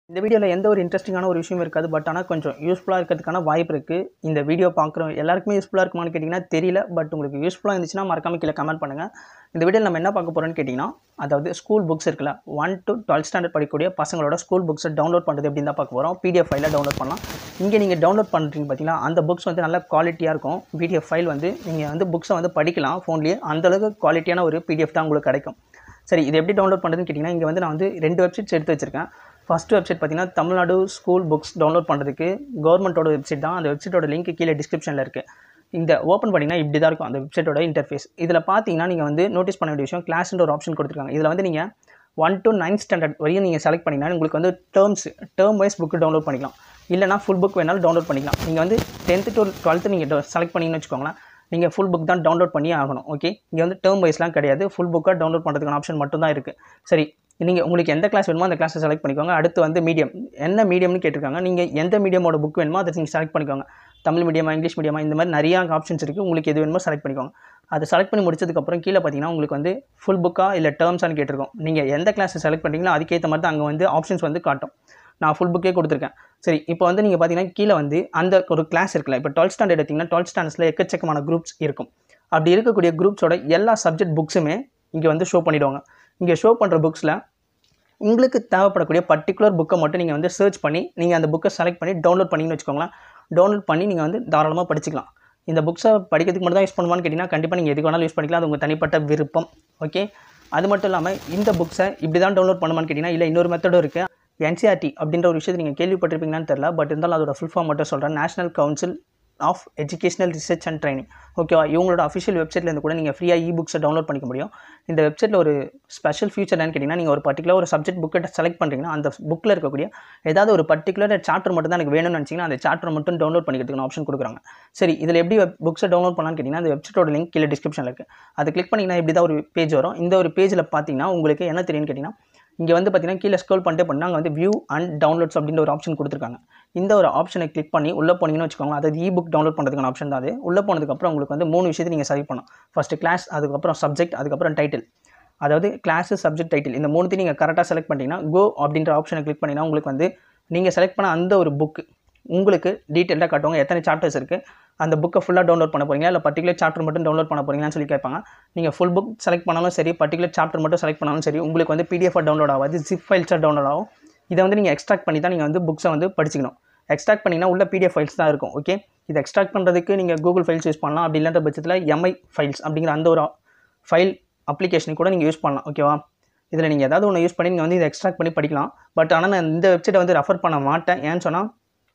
இந்த வீடியோவில் எந்த ஒரு இன்ட்ரெஸ்டிங்கான ஒரு விஷயம் இருக்காது பட் ஆனால் கொஞ்சம் யூஸ்ஃபுல்லாக இருக்கிறதுக்கான வாய்ப்பு இருக்குது இந்த வீடியோ பார்க்குறோம் எல்லாருக்குமே யூஸ்ஃபுல்லாக இருக்குமான்னு கேட்டிங்கன்னா தெரியல பட் உங்களுக்கு யூஸ்ஃபுல்லாக இருந்துச்சுன்னா மறக்காம கீழே கமெண்ட் பண்ணுங்கள் இந்த வீடியோவில் நம்ம என்ன பார்க்க போகிறோம்னு கேட்டிங்கன்னா அதாவது ஸ்கூல் புக்ஸ் இருக்குல்ல ஒன் to டுவெல்த் ஸ்டாண்டர்ட் படிக்கக்கூடிய பசங்களோட ஸ்கூல் புக்ஸை டவுன்லோட் பண்ணுறது எப்படின்னு தான் பார்க்க போகிறோம் பிடிஎஃப் ஃபைலில் டவுன்லோட் பண்ணலாம் இங்கே நீங்கள் டவுன்லோட் பண்ணுறீங்க பார்த்தீங்களா அந்த புக்ஸ் வந்து நல்ல குவாலிட்டியாக இருக்கும் பிடிஎஃப் ஃபைல் வந்து நீங்கள் வந்து புக்ஸை வந்து படிக்கலாம் ஃபோன்லேயே அந்தளவுக்கு குவாலிட்டியான ஒரு பிடிஎஃப் தான் உங்களுக்கு கிடைக்கும் சரி இது எப்படி டவுன்லோட் பண்ணுறதுன்னு கேட்டிங்கன்னா இங்கே வந்து நான் வந்து ரெண்டு வெப்சைட்ஸ் எடுத்து வச்சிருக்கேன் ஃபஸ்ட் வெப்சைட் பார்த்தீங்கன்னா தமிழ்நாடு ஸ்கூல் புக்ஸ் டவுன்லோட் பண்ணுறதுக்கு கவர்மெண்ட்டோட வெப்சைட் தான் அந்த வெப்சைட்டோட லிங்க் கீழே டிஸ்கிரிப்ஷனில் இருக்குது இந்த ஓப்பன் பண்ணிங்கன்னா இப்படி தான் இருக்கும் அந்த வெப்சைட்டோட இன்டர்ஃபேஸ் இதில் பார்த்தீங்கன்னா நீங்கள் வந்து நோட்டீஸ் பண்ண வேண்டிய விஷயம் கிளாஸ்ன்ற ஒரு ஆப்ஷன் கொடுத்துருக்காங்க இதில் வந்து நீங்கள் ஒன் to நைன்த் ஸ்டாண்டர்ட் வரையும் நீங்கள் செலக்ட் பண்ணிங்கன்னா உங்களுக்கு வந்து terms term wise book download பண்ணிக்கலாம் இல்லைனா ஃபுல் புக் வேணாலும் டவுன்லோட் பண்ணிக்கலாம் நீங்கள் வந்து டென்த்து டு டுவெல்த்து நீங்கள் செலக்ட் பண்ணிங்கன்னு வச்சுக்கோங்களேன் நீங்கள் ஃபுல் புக் தான் டவுன்லோட் பண்ணி ஆகணும் ஓகே இங்கே வந்து டேர்ம் வைஸ்லாம் கிடையாது ஃபுல் புக்காக டவுன்லோட் பண்ணுறதுக்கான ஆப்ஷன் மட்டும் தான் இருக்குது சரி நீங்கள் உங்களுக்கு எந்த கிளாஸ் வேணுமோ அந்த கிளாஸை செலக்ட் பண்ணிக்கோங்க அடுத்து வந்து மீடியம் என்ன மீடியம்னு கேட்டிருக்காங்க நீங்கள் எந்த மீடியமோட புக் வேணுமோ அதை நீங்கள் செலக்ட் பண்ணிக்கோங்க தமிழ் மீடியமா இங்கிலீஷ் மீடியமா இந்த மாதிரி நிறையா ஆப்ஷன்ஸ் இருக்குது உங்களுக்கு எது வேணுமோ செலக்ட் பண்ணிக்கோங்க அதை செலக்ட் பண்ணி முடிச்சதுக்கப்புறம் கீழே பார்த்தீங்கன்னா உங்களுக்கு வந்து ஃபுல் புக்காக இல்லை டேர்ம்ஸான்னு கேட்டிருக்கோம் நீங்கள் எந்த கிளாஸை செலக்ட் பண்ணுறீங்களோ அதுக்கேற்ற மாதிரி தான் அங்கே வந்து ஆப்ஷன்ஸ் வந்து காட்டும் நான் ஃபுல் புக்கே கொடுத்துருக்கேன் சரி இப்போ வந்து நீங்கள் பார்த்தீங்கன்னா கீழே வந்து அந்த ஒரு கிளாஸ் இருக்குல்ல இப்போ டுவெல்த் ஸ்டாண்டர்ட் எடுத்திங்கன்னா டுவெல்த் ஸ்டாண்டர்ட்ஸில் எக்கச்சக்கமான குரூப்ஸ் இருக்கும் அப்படி இருக்கக்கூடிய குரூப்ஸோட எல்லா சப்ஜெக்ட் புக்ஸுமே இங்கே வந்து ஷோ பண்ணிவிடுவாங்க இங்கே ஷோ பண்ணுற புக்ஸில் உங்களுக்கு தேவைப்படக்கூடிய பர்டிகுலர் புக்கை மட்டும் நீங்கள் வந்து சர்ச் பண்ணி நீங்கள் அந்த புக்கை செலக்ட் பண்ணி டவுன்லோட் பண்ணிங்கன்னு வச்சுக்கோங்களேன் டவுன்லோட் பண்ணி நீங்கள் வந்து தாராளமாக படிச்சுக்கலாம் இந்த புக்ஸை படிக்கிறதுக்கு மட்டும் தான் யூஸ் பண்ணுவான்னு கேட்டிங்கன்னா கண்டிப்பாக நீங்கள் எதுக்கு வேணாலும் யூஸ் பண்ணிக்கலாம் அது உங்கள் தனிப்பட்ட விருப்பம் ஓகே அது மட்டும் இல்லாமல் இந்த புக்ஸை இப்படி தான் டவுன்லோட் பண்ணுமான்னு கேட்டிங்கன்னா இல்லை இன்னொரு மெத்தடும் இருக்குது என்சிஆர்டி அப்படின்ற ஒரு விஷயத்தை நீங்கள் கேள்விப்பட்டிருப்பீங்களான்னு தெரில பட் இருந்தாலும் அதோட ஃபுல் ஃபார்ம் மட்டும் சொல்கிறேன் national council of educational research and training ஓகேவா இவங்களோட அஃபிஷியல் வெப்சைட்லேருந்து கூட நீங்கள் ஃப்ரீயாக இ புக்ஸை டவுன்லோட் பண்ணிக்க முடியும் இந்த வெப்சைட்டில் ஒரு ஸ்பெஷல் ஃபியூச்சர் என்னன்னு கேட்டிங்கன்னா நீங்கள் ஒரு பர்டிகுலர் ஒரு சப்ஜெக்ட் புக்கை செலக்ட் பண்ணுறீங்கன்னா அந்த புக்கில் இருக்கக்கூடிய ஏதாவது ஒரு பர்டிகுலர் சாப்டர் மட்டும் தான் எனக்கு வேணும்னு நினச்சிங்கன்னா அந்த சாப்டர் மட்டும் டவுன்லோட் பண்ணிக்கிறதுக்கு ஆப்ஷன் கொடுக்குறாங்க சரி இதில் எப்படி புக்ஸை டவுன்லோட் பண்ணலாம்னு கேட்டிங்கன்னா அந்த வெப்சைட்டோட லிங்க் கீழே டிஸ்கிரிப்ஷனில் இருக்குது அதை கிளிக் பண்ணிங்கன்னா இப்படி தான் ஒரு பேஜ் வரும் இந்த ஒரு பேஜில் பார்த்தீங்கன்னா உங்களுக்கு என்ன தெரியும்னு கேட்டிங்கன்னா இங்கே வந்து பார்த்தீங்கன்னா கீழே ஸ்க்ரோல் பண்ணிட்டே பண்ணால் அங்கே வந்து வியூ அண்ட் டவுன்லோட்ஸ் அப்படின்ற ஒரு ஆப்ஷன் கொடுத்துருக்காங்க இந்த ஒரு ஆப்ஷனை கிளிக் பண்ணி உள்ளே போனீங்கன்னு வச்சுக்கோங்க அதாவது இ புக் டவுன்லோட் பண்ணுறதுக்கான ஆப்ஷன் தான் அது உள்ளே போனதுக்கப்புறம் உங்களுக்கு வந்து மூணு விஷயத்தை நீங்கள் செலக்ட் பண்ணணும் ஃபஸ்ட்டு கிளாஸ் அதுக்கப்புறம் சப்ஜெக்ட் அதுக்கப்புறம் டைட்டில் அதாவது கிளாஸு சப்ஜெக்ட் டைட்டில் இந்த மூணுத்தையும் நீங்கள் கரெக்டாக செலக்ட் பண்ணிட்டீங்கன்னா கோ அப்படின்ற ஆப்ஷனை கிளிக் பண்ணிங்கன்னா உங்களுக்கு வந்து நீங்கள் செலக்ட் பண்ண அந்த ஒரு புக்கு உங்களுக்கு டீட்டெயிலாக காட்டுவாங்க எத்தனை சாப்டர்ஸ் இருக்குது அந்த புக்கை ஃபுல்லாக டவுன்லோட் பண்ண போகிறீங்க இல்லை பர்டிகுலர் சாப்டர் மட்டும் டவுன்லோட் பண்ண போகிறீங்கன்னு சொல்லி கேட்பாங்க நீங்கள் ஃபுல் புக் செலக்ட் பண்ணாலும் சரி பர்டிகுலர் சாப்டர் மட்டும் செலக்ட் பண்ணாலும் சரி உங்களுக்கு வந்து பிடிஎஃபாக டவுன்லோட் ஆகாது ஜிப் ஃபைல்ஸாக டவுன்லோட் ஆகும் இதை வந்து நீங்கள் எக்ஸ்ட்ராக்ட் பண்ணி தான் நீங்கள் வந்து புக்ஸை வந்து படிச்சிக்கணும் எக்ஸ்ட்ராக்ட் பண்ணிங்கன்னா உள்ள பிடிஎஃப் ஃபைல்ஸ் தான் இருக்கும் ஓகே இதை எக்ஸ்ட்ராக்ட் பண்ணுறதுக்கு நீங்கள் கூகுள் ஃபைல்ஸ் யூஸ் பண்ணலாம் அப்படி இல்லாத பட்சத்தில் எம்ஐ ஃபைல்ஸ் அப்படிங்கிற அந்த ஒரு ஃபைல் அப்ளிகேஷன் கூட நீங்கள் யூஸ் பண்ணலாம் ஓகேவா இதில் நீங்கள் ஏதாவது ஒன்று யூஸ் பண்ணி நீங்கள் வந்து இதை எக்ஸ்ட்ராக்ட் பண்ணி படிக்கலாம் பட் ஆனால் நான் இந்த வெப்சைட்டை வந்து ரெஃபர் பண்ண மாட்டேன் ஏன்னு சொன்னால்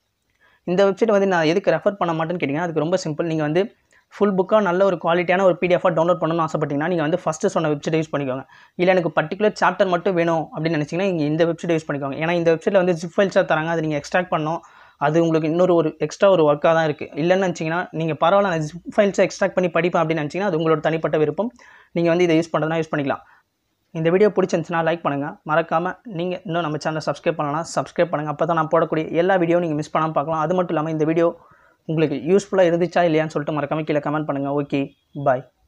இந்த வெப்சைட் வந்து நான் எதுக்கு ரெஃபர் பண்ண மாட்டேன்னு கேட்டிங்கன்னா அதுக்கு ரொம்ப சிம்பிள் நீங்கள் வந்து ஃபுல் புக்காக நல்ல ஒரு குவாலிட்டியான ஒரு பிடிஎஃபாக டவுன்லோட் பண்ணணும்னு ஆசைப்பட்டீங்கன்னா நீங்கள் வந்து ஃபஸ்ட்டு சொன்ன வெப்சைட் யூஸ் பண்ணிக்கோங்க இல்லை எனக்கு பர்டிகுலர் சாப்டர் மட்டும் வேணும் அப்படின்னு நினச்சிங்கன்னா நீங்கள் இந்த வெப்சைட் யூஸ் பண்ணிக்கோங்க ஏன்னா இந்த வெப்சைட்டில் வந்து ஜிப் ஃபைல்ஸாக தராங்க அதை நீங்கள் எக்ஸ்ட்ராக்ட் பண்ணணும் அது உங்களுக்கு இன்னொரு ஒரு எக்ஸ்ட்ரா ஒரு ஒர்க்காக தான் இருக்குது இல்லைன்னு நினச்சிங்கன்னா நீங்கள் பரவாயில்ல நான் ஜிப் ஃபைல்ஸை எக்ஸ்ட்ராக்ட் பண்ணி படிப்பேன் அப்படின்னு நினச்சிங்கன்னா அது உங்களோட தனிப்பட்ட விருப்பம் நீங்கள் வந்து இதை யூஸ் பண்ணுறதுனா யூஸ் பண்ணிக்கலாம் இந்த வீடியோ பிடிச்சிருந்துச்சுன்னா லைக் பண்ணுங்கள் மறக்காமல் நீங்கள் இன்னும் நம்ம சேனலை சப்ஸ்கிரைப் பண்ணலாம் சப்ஸ்கிரைப் பண்ணுங்கள் அப்போ தான் நான் போடக்கூடிய எல்லா வீடியோ நீங்கள் மிஸ் பண்ணாமல் பார்க்கலாம் அது மட்டும் இல்லாமல் இந்த வீடியோ உங்களுக்கு யூஸ்ஃபுல்லாக இருந்துச்சா இல்லையான்னு சொல்லிட்டு மறக்காமல் கீழே கமெண்ட் பண்ணுங்கள் ஓகே பாய்